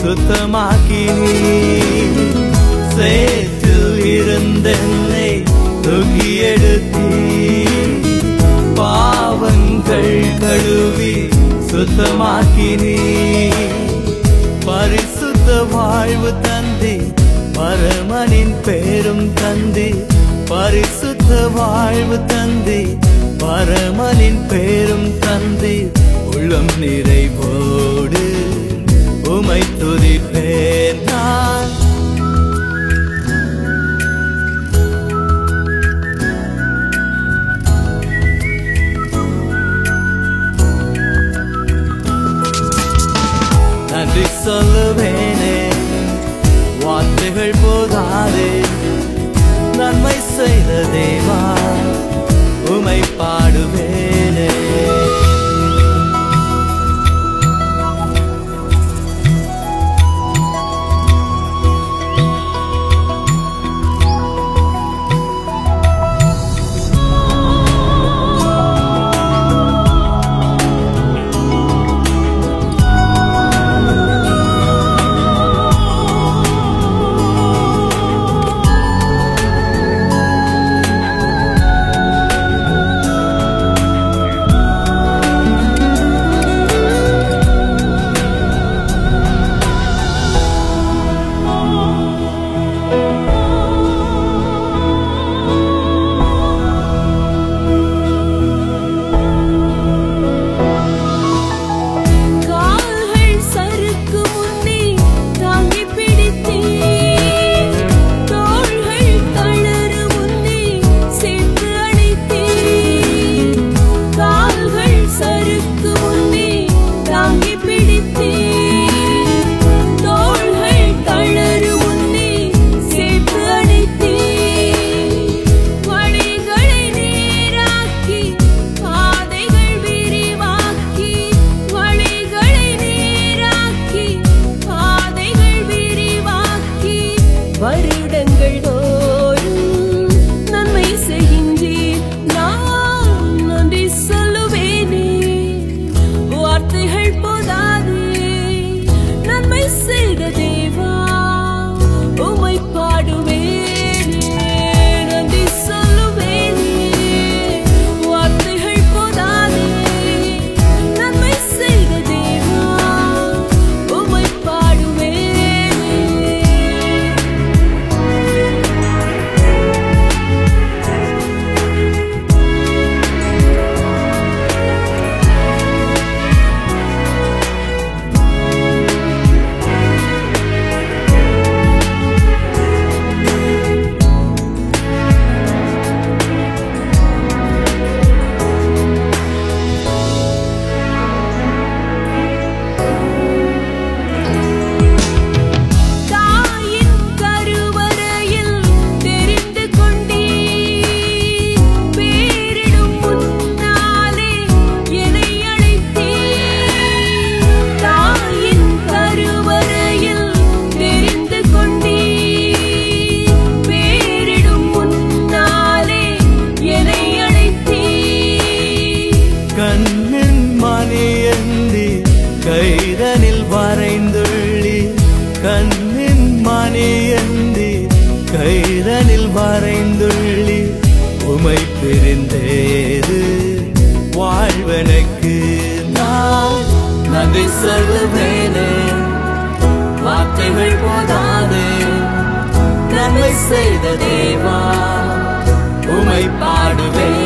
சுத்தமாக்கினீ சேற்றில் இருந்தென்னை தூக்கி எடுத்தீ பாவங்கள் கழுவி சுத்தமாக்கினீ பரிசுத்த வாழ்வு தந்தி பரமனின் பேரும் தந்தி பரிசுத்த வாழ்வு தந்தி பரமனின் பேரும் தந்தி உள்ளம் நிறைவோடு உமை துதிப்பேன் நான் நன்றி சொல்லுவேனே வார்த்தைகள் போதாதே நன்மை செய்த தேவா உமை பாடுவேனே கால்கள் சறுக்கு முன்னே தாங்கி பிடித்தே தோள்கள் தளரு முன்னே சேர்த்து அணைத்தே கால்கள் சறுக்கு முன்னே தாங்கி பிடித்தே தோள்கள் தளரு முன்னே சேர்த்து அணைத்தே வழிகளை நேராக்கி பாதைகள் விரிவாக்கி வழிகளை நேராக்கி பாதைகள் விரிவாக்கி வருடங்கள் தோறும் நன்மை செய்கின்றேன் நான் நன்றி சொல்லுவேனே வார்த்தைகள் போதாதே நன்மை செய்த தேவா உமை பாடுவேனே நன்றி சொல்லுவேனே வார்த்தைகள் போதாதே நன்மை செய்த தேவா உமை பாடுவேனே தாயின் கருவறையில் தெரிந்து கொண்டீ பேரிடும் முன்னாலே என்னை அழைத்தீ தாயின் கருவறையில் தெரிந்து கொண்டீ பேரிடும் முன்னாலே என்னை அழைத்தீ கண்ணின் மணியந்தி கைதனில் வரைந்துள்ளி கண்ணின் மணியந்தி கைதனில் வரைந்துள்ளி உமை பிரிந்தேது வாழ்வனுக்கு நான் நன்றி சொல்லுவேனே வார்த்தைகள் போதாதே நன்மை செய்த தேவா உமை பாடுவேன்